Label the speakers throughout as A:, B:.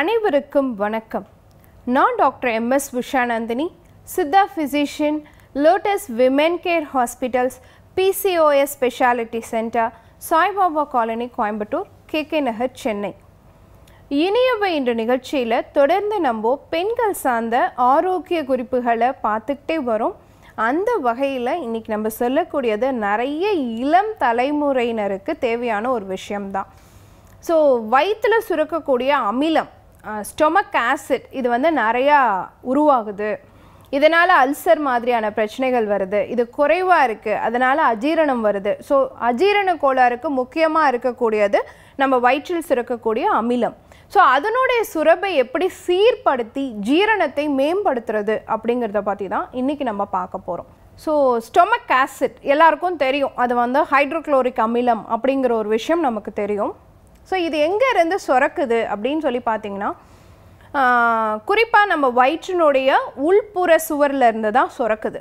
A: அனைவருக்கும் வணக்கம் நான் doctor M S Ushanandhini Siddha physician lotus women care hospitals PCOS speciality centre Saibaba colony Coimbatore K K Nagar Chennai Iniyavai என்ற நிகழ்ச்சியில் தொடர்ந்து நம்ம பெண்கள் சார்ந்த ஆரோக்கிய குறிப்புகளை பார்த்துக்கிட்டே வரோம் அந்த வகையில் இன்னைக்கு நம்ம சொல்லக்கூடியது நிறைய இளம் தலைமுறையினருக்கு தேவையான ஒரு விஷயம்தான் ஸோ வயிற்றில் சுரக்கக்கூடிய அமிலம் ஸ்டொமக் ஆசிட் இது வந்து நிறையா உருவாகுது இதனால் அல்சர் மாதிரியான பிரச்சனைகள் வருது இது குறைவாக இருக்குது அதனால் அஜீரணம் வருது ஸோ அஜீரண கோளாறுக்கு முக்கியமாக இருக்கக்கூடியது நம்ம வயிற்றில் சுரக்கக்கூடிய அமிலம் ஸோ அதனுடைய சுரப்பை எப்படி சீர்படுத்தி ஜீரணத்தை மேம்படுத்துறது அப்படிங்கிறத பற்றி தான் இன்றைக்கி நம்ம பார்க்க போகிறோம் ஸோ ஸ்டொமக் ஆசிட் எல்லாருக்கும் தெரியும் அது வந்து ஹைட்ரோக்ளோரிக் அமிலம் அப்படிங்கிற ஒரு விஷயம் நமக்கு தெரியும் ஸோ இது எங்கே இருந்து சுரக்குது அப்படின்னு சொல்லி பார்த்தீங்கன்னா குறிப்பாக நம்ம வயிற்றினுடைய உள்புற சுவரில் இருந்து தான் சுரக்குது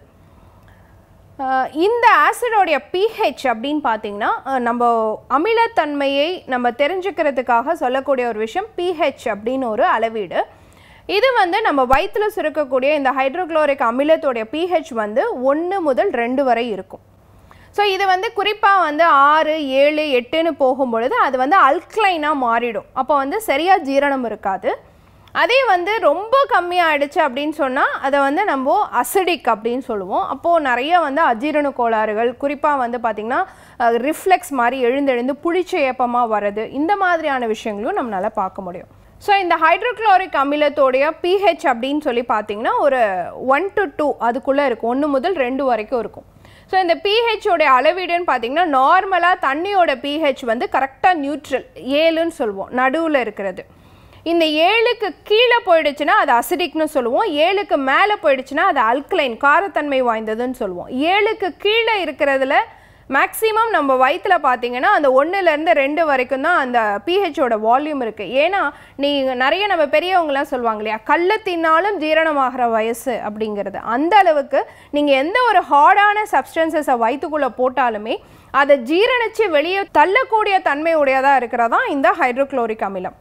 A: ஆஹ் இந்த ஆசிடோடைய பிஹெச் அப்படின்னு பார்த்தீங்கன்னா ஆஹ் நம்ம அமிலத்தன்மையை நம்ம தெரிஞ்சுக்கிறதுக்காக சொல்லக்கூடிய ஒரு விஷயம் பிஹெச் அப்படின்னு ஒரு அளவீடு இது வந்து நம்ம வயிற்றில் சுரக்கக்கூடிய இந்த ஹைட்ரோக்ளோரிக் அமிலத்தோடைய பிஹெச் வந்து ஒன்று முதல் ரெண்டு வரை இருக்கும் ஸோ இது வந்து குறிப்பாக வந்து ஆறு ஏழு எட்டுன்னு போகும்பொழுது அது வந்து அல்க்ளைனாக மாறிடும் அப்போ வந்து சரியாக ஜீரணம் இருக்காது அதே வந்து ரொம்ப கம்மியாகிடுச்சு அப்படின்னு சொன்னால் அதை வந்து நம்ம அசிடிக் அப்படின்னு சொல்லுவோம் அப்போது நிறைய வந்து அஜீரண கோளாறுகள் குறிப்பாக வந்து பார்த்திங்கன்னா ரிஃப்ளெக்ஸ் மாதிரி எழுந்தெழுந்து புளிச்ச ஏப்பமாக வர்றது இந்த மாதிரியான விஷயங்களும் நம்மளால் பார்க்க முடியும் ஸோ இந்த ஹைட்ரோக்ளோரிக் அமிலத்தோடைய பிஹெச் அப்படின்னு சொல்லி பார்த்தீங்கன்னா ஒரு ஒன் டு டூ அதுக்குள்ளே இருக்கும் ஒன்று முதல் ரெண்டு வரைக்கும் இருக்கும் ஸோ இந்த பிஹெச்சோடைய அளவீடுன்னு பார்த்தீங்கன்னா நார்மலாக தண்ணியோட பிஹெச் வந்து கரெக்டாக நியூட்ரல் ஏழுன்னு சொல்லுவோம் நடுவில் இருக்கிறது இந்த ஏழுக்கு கீழே போயிடுச்சுன்னா அது அசிடிக்னு சொல்லுவோம் ஏழுக்கு மேலே போயிடுச்சுன்னா அது அல்கலைன் காரத்தன்மை வாய்ந்ததுன்னு சொல்லுவோம் ஏழுக்கு கீழே இருக்கிறதுல மேக்ஸிமம் நம்ம வயிற்றில் பார்த்தீங்கன்னா அந்த ஒன்றுலேருந்து ரெண்டு வரைக்கும் தான் அந்த பிஹெச்சோட வால்யூம் இருக்குது ஏன்னா நீங்கள் நிறைய நம்ம பெரியவங்களாம் சொல்லுவாங்க இல்லையா கல்ல தின்னாலும் ஜீரணமாகிற வயசு அப்படிங்கிறது அந்த அளவுக்கு நீங்கள் எந்த ஒரு ஹார்டான சப்ஸ்டன்சஸை வயிற்றுக்குள்ளே போட்டாலுமே அதை ஜீரணித்து வெளியே தள்ளக்கூடிய தன்மை உடையதாக இருக்கிறதா இந்த ஹைட்ரோக்ளோரிக் அமிலம்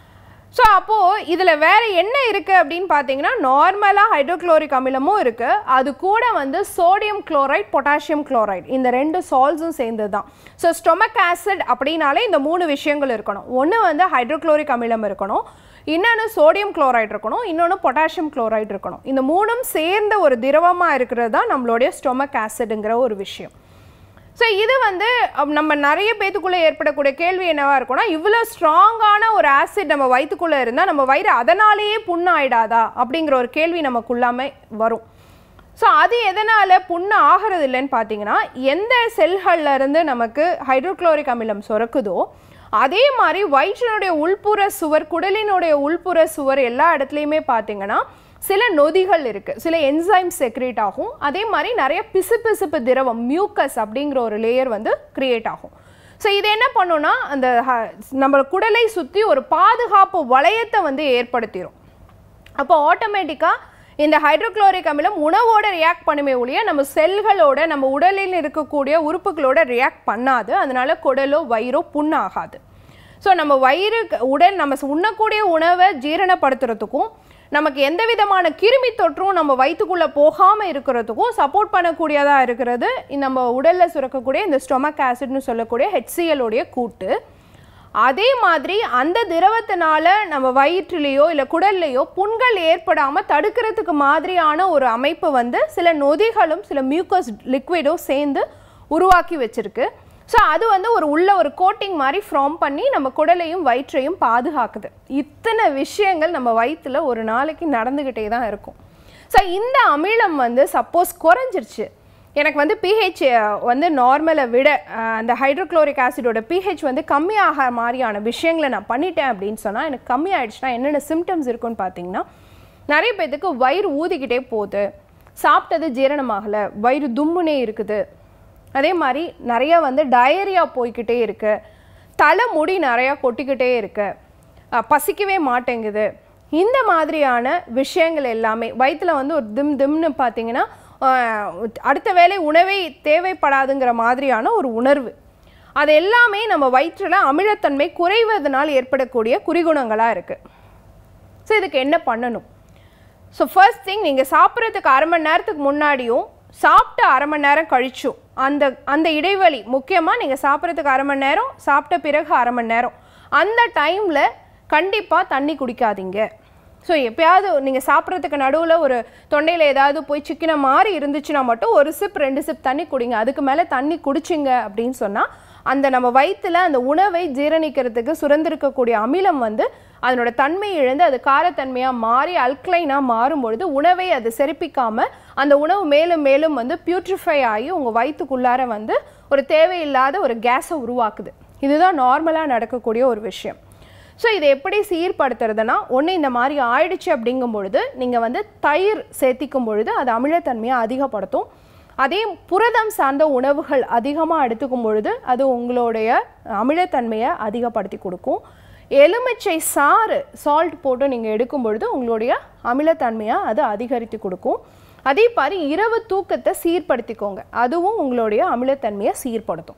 A: ஸோ அப்போது இதில் வேறு என்ன இருக்குது அப்படின்னு பார்த்தீங்கன்னா நார்மலாக ஹைட்ரோக்ளோரிக் அமிலமும் இருக்குது அது கூட வந்து சோடியம் குளோரைட் பொட்டாசியம் குளோரைட் இந்த ரெண்டு சால்ஸும் சேர்ந்து தான் ஸோ ஸ்டொமக் ஆசிட் அப்படின்னாலே இந்த மூணு விஷயங்கள் இருக்கணும் ஒன்று வந்து ஹைட்ரோக்ளோரிக் அமிலம் இருக்கணும் இன்னொன்று சோடியம் குளோரைட் இருக்கணும் இன்னொன்று பொட்டாசியம் குளோரைட் இருக்கணும் இந்த மூணும் சேர்ந்த ஒரு திரவமாக இருக்கிறது தான் நம்மளுடைய ஸ்டொமக் ஆசிடுங்கிற ஒரு விஷயம் ஸோ இது வந்து நம்ம நிறைய பேத்துக்குள்ளே ஏற்படக்கூடிய கேள்வி என்னவா இருக்கும்னா இவ்வளோ ஸ்ட்ராங்கான ஒரு ஆசிட் நம்ம வயிற்றுக்குள்ளே இருந்தால் நம்ம வயிறு அதனாலேயே புண்ணாயிடாதா அப்படிங்கிற ஒரு கேள்வி நமக்குள்ளாமே வரும் ஸோ அது எதனால் புண்ணு ஆகிறது இல்லைன்னு பார்த்தீங்கன்னா எந்த செல்கள்ல இருந்து நமக்கு ஹைட்ரோக்ளோரிக் அமிலம் சுரக்குதோ அதே மாதிரி வயிற்றினுடைய உள்புற சுவர் குடலினுடைய உள்புற சுவர் எல்லா இடத்துலையுமே பார்த்தீங்கன்னா சில நொதிகள் இருக்குது சில என்சைம் செக்ரேட் ஆகும் அதே மாதிரி நிறைய பிசுபிசுப்பு திரவம் மியூக்கஸ் அப்படிங்கிற ஒரு லேயர் வந்து கிரியேட் ஆகும் ஸோ இது என்ன பண்ணுன்னா அந்த நம்ம குடலை சுற்றி ஒரு பாதுகாப்பு வளையத்தை வந்து ஏற்படுத்திடும் அப்போ ஆட்டோமேட்டிக்காக இந்த ஹைட்ரோக்ளோரிக் அமிலம் உணவோட ரியாக்ட் பண்ணுமே ஒழிய நம்ம செல்களோட நம்ம உடலில் இருக்கக்கூடிய உறுப்புகளோட ரியாக்ட் பண்ணாது அதனால குடலோ வயிறோ புண்ணாகாது ஸோ நம்ம வயிறு உடல் நம்ம உண்ணக்கூடிய உணவை ஜீரணப்படுத்துறதுக்கும் நமக்கு எந்த விதமான கிருமி தொற்றும் நம்ம வயிற்றுக்குள்ளே போகாமல் இருக்கிறதுக்கும் சப்போர்ட் பண்ணக்கூடியதாக இருக்கிறது நம்ம உடலில் சுரக்கக்கூடிய இந்த ஸ்டொமக் ஆசிட்னு சொல்லக்கூடிய ஹெச்சிஎலோடைய கூட்டு அதே மாதிரி அந்த திரவத்தினால நம்ம வயிற்றுலேயோ இல்லை குடல்லையோ புண்கள் ஏற்படாமல் தடுக்கிறதுக்கு மாதிரியான ஒரு அமைப்பு வந்து சில நொதிகளும் சில மியூக்கஸ் லிக்விடும் சேர்ந்து உருவாக்கி வச்சிருக்கு ஸோ அது வந்து ஒரு உள்ள ஒரு கோட்டிங் மாதிரி ஃபார்ம் பண்ணி நம்ம குடலையும் வயிற்றையும் பாதுகாக்குது இத்தனை விஷயங்கள் நம்ம வயிற்றில் ஒரு நாளைக்கு நடந்துக்கிட்டே தான் இருக்கும் ஸோ இந்த அமிலம் வந்து சப்போஸ் குறைஞ்சிருச்சு எனக்கு வந்து பிஹெச் வந்து நார்மலை விட அந்த ஹைட்ரோக்ளோரிக் ஆசிடோட பிஹெச் வந்து கம்மியாக மாதிரியான விஷயங்களை நான் பண்ணிட்டேன் அப்படின்னு சொன்னால் எனக்கு கம்மி ஆயிடுச்சுன்னா என்னென்ன சிம்டம்ஸ் இருக்குன்னு பார்த்தீங்கன்னா நிறைய பேர்த்துக்கு வயிறு ஊதிக்கிட்டே போகுது சாப்பிட்டது ஜீரணமாகலை வயிறு தும்முனே இருக்குது அதே மாதிரி நிறைய வந்து டயரியா போய்கிட்டே இருக்கு தலைமுடி நிறையா கொட்டிக்கிட்டே இருக்கு பசிக்கவே மாட்டேங்குது இந்த மாதிரியான விஷயங்கள் எல்லாமே வயிற்றில் வந்து ஒரு திம் திம்னு பார்த்தீங்கன்னா அடுத்த வேலை உணவே தேவைப்படாதுங்கிற மாதிரியான ஒரு உணர்வு அது எல்லாமே நம்ம வயிற்றில் அமிலத்தன்மை குறைவதனால் ஏற்படக்கூடிய குறிகுணங்களாக இருக்குது ஸோ இதுக்கு என்ன பண்ணணும் ஸோ ஃபர்ஸ்ட் திங் நீங்கள் சாப்பிட்றதுக்கு அரை மணி நேரத்துக்கு முன்னாடியும் சாப்பிட்ட அரை மணி நேரம் கழிச்சும் அந்த அந்த இடைவெளி முக்கியமாக நீங்கள் சாப்பிட்றதுக்கு அரை மணி நேரம் சாப்பிட்ட பிறகு அரை மணி நேரம் அந்த டைமில் கண்டிப்பாக தண்ணி குடிக்காதீங்க ஸோ எப்பயாவது நீங்கள் சாப்பிட்றதுக்கு நடுவில் ஒரு தொண்டையில் ஏதாவது போய் சிக்கின மாதிரி இருந்துச்சுன்னா மட்டும் ஒரு சிப் ரெண்டு சிப் தண்ணி குடிங்க அதுக்கு மேலே தண்ணி குடிச்சிங்க அப்படின்னு சொன்னால் அந்த நம்ம வயிற்றுல அந்த உணவை ஜீரணிக்கிறதுக்கு சுரந்திருக்கக்கூடிய அமிலம் வந்து அதனோட தன்மை இழந்து அது காரத்தன்மையாக மாறி அல்க்ளைனாக மாறும் பொழுது உணவை அது செரிப்பிக்காம அந்த உணவு மேலும் மேலும் வந்து பியூட்ரிஃபை ஆகி உங்கள் வயிற்றுக்குள்ளார வந்து ஒரு தேவையில்லாத ஒரு கேஸை உருவாக்குது இதுதான் நார்மலாக நடக்கக்கூடிய ஒரு விஷயம் ஸோ இதை எப்படி சீர்படுத்துறதுனா ஒன்று இந்த மாதிரி ஆயிடுச்சு அப்படிங்கும் பொழுது நீங்கள் வந்து தயிர் சேர்த்திக்கும் பொழுது அது அமிலத்தன்மையை அதிகப்படுத்தும் அதே புரதம் சார்ந்த உணவுகள் அதிகமாக எடுத்துக்கும் பொழுது அது உங்களுடைய அமிலத்தன்மையை அதிகப்படுத்தி கொடுக்கும் எலுமிச்சை சாறு சால்ட் போட்டு நீங்கள் எடுக்கும் பொழுது உங்களுடைய அமிலத்தன்மையை அது அதிகரித்து கொடுக்கும் அதே மாதிரி இரவு தூக்கத்தை சீர்படுத்திக்கோங்க அதுவும் உங்களுடைய அமிலத்தன்மையை சீர்படுத்தும்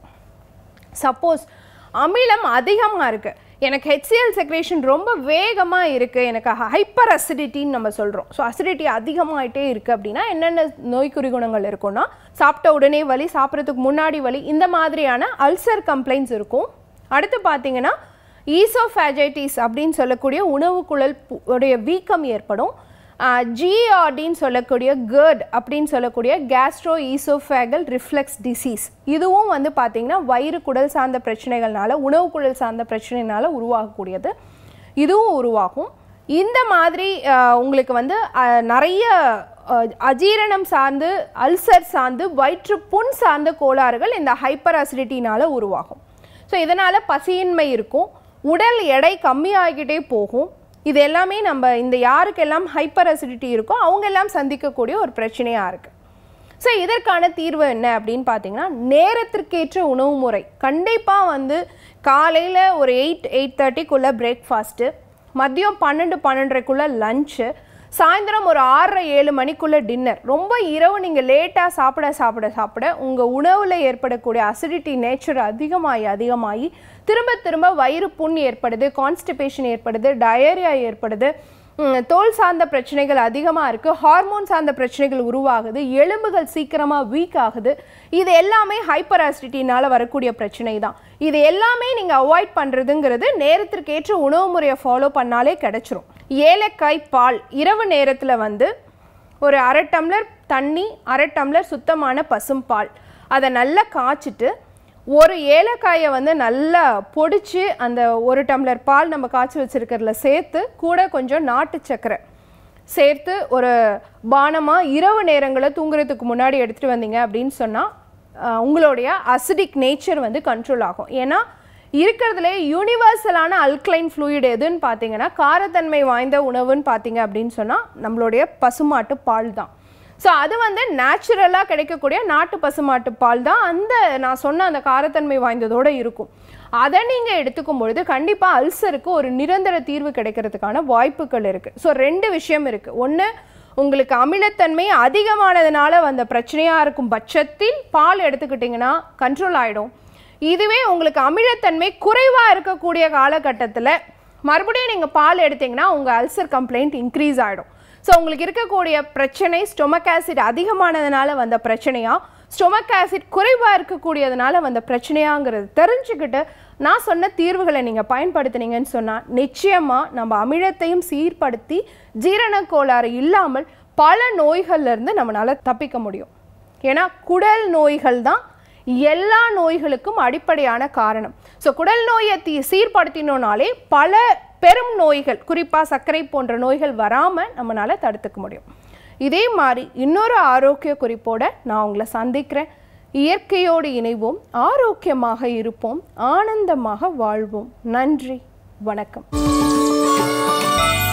A: சப்போஸ் அமிலம் அதிகமாக இருக்குது எனக்கு ஹெச்சிஎல் செக்ரேஷன் ரொம்ப வேகமாக இருக்குது எனக்கு ஹைப்பர் அசிடிட்டின்னு நம்ம சொல்கிறோம் ஸோ அசிடிட்டி அதிகமாகிட்டே இருக்குது அப்படின்னா என்னென்ன நோய்க்குறி குணங்கள் இருக்கும்னா சாப்பிட்ட உடனே வலி சாப்பிட்றதுக்கு முன்னாடி வலி இந்த மாதிரியான அல்சர் கம்ப்ளைண்ட்ஸ் இருக்கும் அடுத்து பார்த்தீங்கன்னா ஈசோஃபேஜைட்டிஸ் அப்படின்னு சொல்லக்கூடிய உணவு குழல் பு- உடைய வீக்கம் ஏற்படும் ஜிஆர்டின்னு சொல்லக்கூடிய GERD அப்படின்னு சொல்லக்கூடிய கேஸ்ட்ரோ ஈசோஃபேகல் ரிஃப்ளெக்ஸ் டிசீஸ் இதுவும் வந்து பார்த்தீங்கன்னா வயிறு குடல் சார்ந்த பிரச்சனைகள்னால உணவு குழல் சார்ந்த பிரச்சனைனால உருவாகக்கூடியது இதுவும் உருவாகும் இந்த மாதிரி ஆஹ், உங்களுக்கு வந்து ஆஹ், நிறைய ஆஹ், அஜீரணம் சார்ந்து அல்சர் சார்ந்து வயிற்று புண் சார்ந்த கோளாறுகள் இந்த ஹைப்பர் அசிடிட்டினால உருவாகும் ஸோ இதனால் பசியின்மை இருக்கும் உடல் எடை கம்மியாகிக்கிட்டே போகும் இது எல்லாமே நம்ம இந்த யாருக்கெல்லாம் ஹைப்பர் அசிடிட்டி இருக்கோ அவங்க எல்லாம் சந்திக்கக்கூடிய ஒரு பிரச்சனையாக இருக்குது ஸோ இதற்கான தீர்வு என்ன அப்படின்னு பார்த்தீங்கன்னா நேரத்திற்கேற்ற உணவு முறை கண்டிப்பாக வந்து காலையில் ஒரு எயிட் எயிட் தேர்ட்டிக்குள்ளே பிரேக்ஃபாஸ்ட்டு மதியம் பன்னெண்டு பன்னெண்டரைக்குள்ளே லஞ்சு சாயந்தரம் ஒரு ஆறரை ஏழு மணிக்குள்ளே டின்னர் ரொம்ப இரவு நீங்கள் லேட்டாக சாப்பிட சாப்பிட சாப்பிட உங்கள் உணவில் ஏற்படக்கூடிய அசிடிட்டி நேச்சர் அதிகமாகி அதிகமாகி திரும்ப திரும்ப வயிறு புண் ஏற்படுது கான்ஸ்டிபேஷன் ஏற்படுது டயரியா ஏற்படுது ம், தோல் சார்ந்த பிரச்சனைகள் அதிகமாக இருக்குது ஹார்மோன் சார்ந்த பிரச்சனைகள் உருவாகுது எலும்புகள் சீக்கிரமாக வீக் ஆகுது இது எல்லாமே ஹைப்பர் ஆசிடிட்டினால் வரக்கூடிய பிரச்சனை தான் இது எல்லாமே நீங்கள் அவாய்ட் பண்ணுறதுங்கிறது நேரத்திற்கேற்ற உணவு முறையை ஃபாலோ பண்ணாலே கிடச்சிரும் ஏலக்காய் பால் இரவு நேரத்தில் வந்து ஒரு அரை டம்ளர் தண்ணி அரை டம்ளர் சுத்தமான பசும்பால் அதை நல்லா காய்ச்சிட்டு ஒரு ஏலக்காயை வந்து நல்லா பொடிச்சு அந்த ஒரு டம்ளர் பால் நம்ம காய்ச்சி வச்சிருக்கிறதுல சேர்த்து கூட கொஞ்சம் நாட்டு சர்க்கரை சேர்த்து ஒரு பானமாக இரவு நேரங்களில் தூங்குறதுக்கு முன்னாடி எடுத்துகிட்டு வந்தீங்க அப்படின்னு சொன்னால் உங்களுடைய அசிடிக் நேச்சர் வந்து கண்ட்ரோல் ஆகும் ஏன்னா இருக்கிறதுலே யூனிவர்சலான அல்க்ளைன் ஃப்ளூயிட் எதுன்னு பார்த்தீங்கன்னா காரத்தன்மை வாய்ந்த உணவுன்னு பார்த்தீங்க அப்படின்னு சொன்னால் நம்மளுடைய பசுமாட்டு பால் தான் ஸோ அது வந்து நேச்சுரலாக கிடைக்கக்கூடிய நாட்டு பசுமாட்டு பால் தான் அந்த நான் சொன்ன அந்த காரத்தன்மை வாய்ந்ததோடு இருக்கும் அதை நீங்கள் எடுத்துக்கும் பொழுது கண்டிப்பாக அல்சருக்கு ஒரு நிரந்தர தீர்வு கிடைக்கிறதுக்கான வாய்ப்புகள் இருக்குது ஸோ ரெண்டு விஷயம் இருக்குது ஒன்று உங்களுக்கு அமிலத்தன்மை அதிகமானதுனால வந்த பிரச்சனையாக இருக்கும் பட்சத்தில் பால் எடுத்துக்கிட்டிங்கன்னா கண்ட்ரோல் ஆகிடும் இதுவே உங்களுக்கு அமிலத்தன்மை குறைவாக இருக்கக்கூடிய காலகட்டத்தில் மறுபடியும் நீங்கள் பால் எடுத்தீங்கன்னா உங்கள் அல்சர் கம்ப்ளைண்ட் இன்க்ரீஸ் ஆகிடும் ஸோ உங்களுக்கு இருக்கக்கூடிய பிரச்சனை ஸ்டொமக் ஆசிட் அதிகமானதுனால வந்த பிரச்சனையா ஸ்டொமக் ஆசிட் குறைவாக இருக்கக்கூடியதுனால வந்த பிரச்சனையாங்கிறது தெரிஞ்சுக்கிட்டு நான் சொன்ன தீர்வுகளை நீங்கள் பயன்படுத்துனீங்கன்னு சொன்னால் நிச்சயமாக நம்ம அமிலத்தையும் சீர்படுத்தி ஜீரண கோளாறு இல்லாமல் பல நோய்கள்ல இருந்து நம்மளால் தப்பிக்க முடியும் ஏன்னா குடல் நோய்கள் தான் எல்லா நோய்களுக்கும் அடிப்படையான காரணம் ஸோ குடல் நோயை தீ சீர்படுத்தினோனாலே பல பெரும் நோய்கள் குறிப்பாக சர்க்கரை போன்ற நோய்கள் வராமல் நம்மளால் தடுத்துக்க முடியும் இதே மாதிரி இன்னொரு ஆரோக்கிய குறிப்போட நான் உங்களை சந்திக்கிறேன் இயற்கையோடு இணைவோம் ஆரோக்கியமாக இருப்போம் ஆனந்தமாக வாழ்வோம் நன்றி வணக்கம்